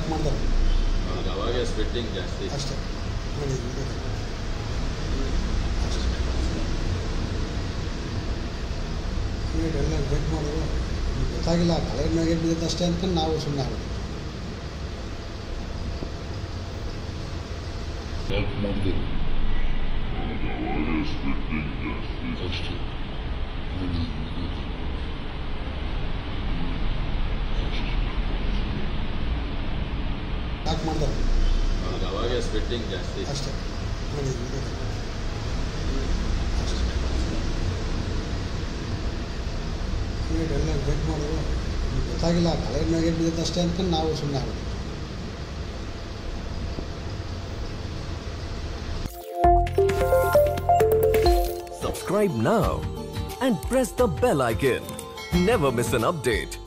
ಯಾಕೆ ಮಾಡ್ತಾರೆ ಅವ್ರಿಗೆ ಅವಾಗೆ ಸ್ವೆಟ್ಟಿಂಗ್ ಜಾಸ್ತಿ ಅಷ್ಟೇ ನೋಡಿ ಇದೆ. ಅಷ್ಟೇ ಈಗ ಎಲ್ಲ ಚೆಕ್ ಮಾಡಿದ್ರು ಗೊತ್ತಾಗಿಲ್ಲ ಕಲರ್ ಮ್ಯಾಗೆ ಬಿದ್ದಿತ್ತು ಅಷ್ಟೇ ಅಂದ್ಕೊಂಡು ನಾವು ಸುಮ್ಮನೆ ಆಗ್ಬಿಟ್ಟು ಯಾಕೆ ಮಾಡಿದೆ ಅಷ್ಟೇ ನೋಡಿ ಇದೆ. ಯಾಕೆ ಮಾಡ್ತಾರೆ ಅವ್ರಿಗೆ ಅವಾಗೆ ಸ್ವೆಟ್ಟಿಂಗ್ ಜಾಸ್ತಿ ಅಷ್ಟೇ ನೋಡಿ ಇದೆ. ಅಷ್ಟೇ ಈಗ ಎಲ್ಲ ಚೆಕ್ ಮಾಡಿದ್ರು ಗೊತ್ತಾಗಿಲ್ಲ ಕಲರ್ ಮ್ಯಾಗೆ ಬಿದ್ದಿತ್ತು ಅಷ್ಟೇ ಅಂದ್ಕೊಂಡು ನಾವು ಸುಮ್ಮನೆ ಆಗ್ಬಿಟ್ಟು Subscribe now and press the bell icon. Never miss an update.